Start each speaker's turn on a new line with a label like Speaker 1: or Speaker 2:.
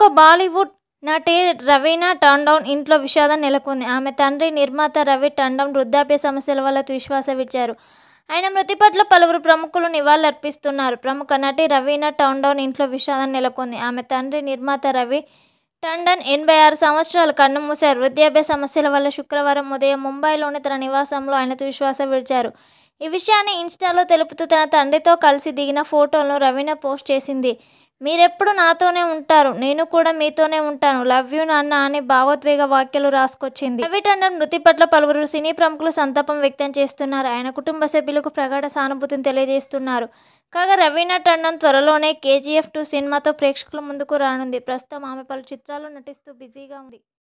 Speaker 1: ప్రముఖ బాలీవుడ్ నటి రవీనా టండౌన్ ఇంట్లో విషాదం నెలకొంది ఆమె తండ్రి నిర్మాత రవి టండౌన్ వృద్ధాప్య సమస్యల వల్ల తుశ్వాస విడిచారు ఆయన మృతి పట్ల పలువురు ప్రముఖులు నివాళులర్పిస్తున్నారు ప్రముఖ నటి రవీనా టండౌన్ ఇంట్లో విషాదం నెలకొంది ఆమె తండ్రి నిర్మాత రవి టండన్ ఎనభై ఆరు సంవత్సరాలు కన్నుమూశారు వృద్ధాప్య సమస్యల వల్ల శుక్రవారం ఉదయం ముంబైలోని తన నివాసంలో ఆయన తుశ్వాస విడిచారు ఈ విషయాన్ని ఇన్స్టాలో తెలుపుతూ తన తండ్రితో కలిసి దిగిన ఫోటోలను రవీనా పోస్ట్ చేసింది మీరెప్పుడు నాతోనే ఉంటారు నేను కూడా మీతోనే ఉంటాను లవ్ యూ నాన్న అని భావోద్వేగ వాక్యాలు రాసుకొచ్చింది రవి టండన్ మృతి పట్ల పలువురు సినీ ప్రముఖులు సంతాపం వ్యక్తం చేస్తున్నారు ఆయన కుటుంబ సభ్యులకు ప్రగాఢ సానుభూతిని తెలియజేస్తున్నారు కాగా రవీనా టండన్ త్వరలోనే కేజీఎఫ్ టూ సినిమాతో ప్రేక్షకుల ముందుకు రానుంది ప్రస్తుతం ఆమె పలు చిత్రాల్లో నటిస్తూ బిజీగా ఉంది